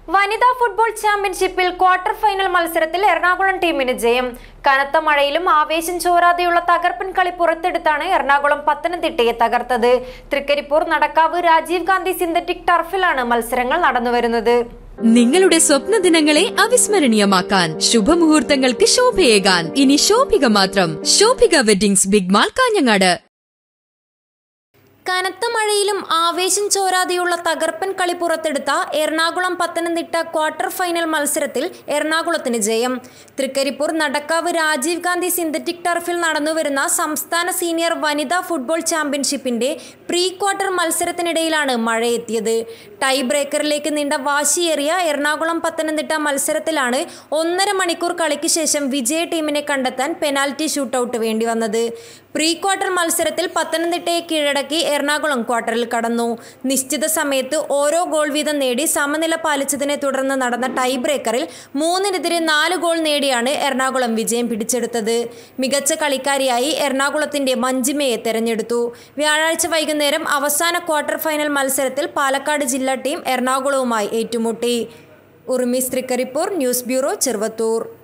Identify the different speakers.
Speaker 1: വനിതാ ഫുട്ബോൾ ചാമ്പ്യൻഷിപ്പിൽ quarter final മത്സരത്തിൽ എറണാകുളം ടീമിന് ജയം കനത്ത മഴയിലും ആവേശം ചോരാതെയുള്ള തകർപ്പൻ കളി പുറത്തെടുത്താണ് എറണാകുളം പത്തനംതിട്ടയെ തകർത്തത് തൃക്കരിപ്പൂർ നടക്കാവ് രാജീവ് ഗാന്ധി സിന്തറ്റിക് ടർഫിലാണ് മത്സരങ്ങൾ നടന്നുവരുന്നത്
Speaker 2: നിങ്ങളുടെ സ്വപ്ന ദിനങ്ങളെ അവിസ്മരണീയമാക്കാൻ ശുഭമുഹൂർത്തങ്ങൾക്ക് ശോഭയേകാൻ ഇനി ശോഭിക മാത്രം Shobhika weddings big mall Kanhangad
Speaker 1: കനത്ത മഴയിലും ആവേശം ചോരാതെയുള്ള തകർപ്പൻ കളി പുറത്തെടുത്ത എറണാകുളം പത്തനംതിട്ട ക്വാർട്ടർ ഫൈനൽ മത്സരത്തിൽ എറണാകുളത്തിന് ജയം തൃക്കരിപ്പൂർ നടക്കാവ് രാജീവ് ഗാന്ധി സിന്തറ്റിക് ടർഫിൽ നടന്നുവരുന്ന സംസ്ഥാന സീനിയർ വനിതാ ഫുട്ബോൾ ചാമ്പ്യൻഷിപ്പിന്റെ പ്രീ ക്വാർട്ടർ മത്സരത്തിനിടയിലാണ് മഴയെത്തിയത് ടൈ ബ്രേക്കറിലേക്ക് നീണ്ട വാശിയേറിയ എറണാകുളം പത്തനംതിട്ട മത്സരത്തിലാണ് ഒന്നര മണിക്കൂർ കളിക്ക് ശേഷം വിജയ ടീമിനെ കണ്ടെത്താൻ പെനാൽറ്റി ഷൂട്ടൌട്ട് വേണ്ടി വന്നത് പ്രീ ക്വാർട്ടർ മത്സരത്തിൽ പത്തനംതിട്ടയെ കീഴടക്കി എറണാകുളം ക്വാർട്ടറിൽ കടന്നു നിശ്ചിത സമയത്ത് ഓരോ ഗോൾ വീതം നേടി സമനില പാലിച്ചതിനെ തുടർന്ന് നടന്ന ടൈ ബ്രേക്കറിൽ മൂന്നിനെതിരെ നാല് ഗോൾ നേടിയാണ് എറണാകുളം വിജയം പിടിച്ചെടുത്തത് മികച്ച കളിക്കാരിയായി എറണാകുളത്തിന്റെ മഞ്ജിമയെ തെരഞ്ഞെടുത്തു വ്യാഴാഴ്ച വൈകുന്നേരം അവസാന ക്വാർട്ടർ ഫൈനൽ മത്സരത്തിൽ പാലക്കാട് ജില്ലാ ടീം എറണാകുളവുമായി ഏറ്റുമുട്ടി ഉറുമി തൃക്കരിപ്പൂർ ന്യൂസ് ബ്യൂറോ ചെറുവത്തൂർ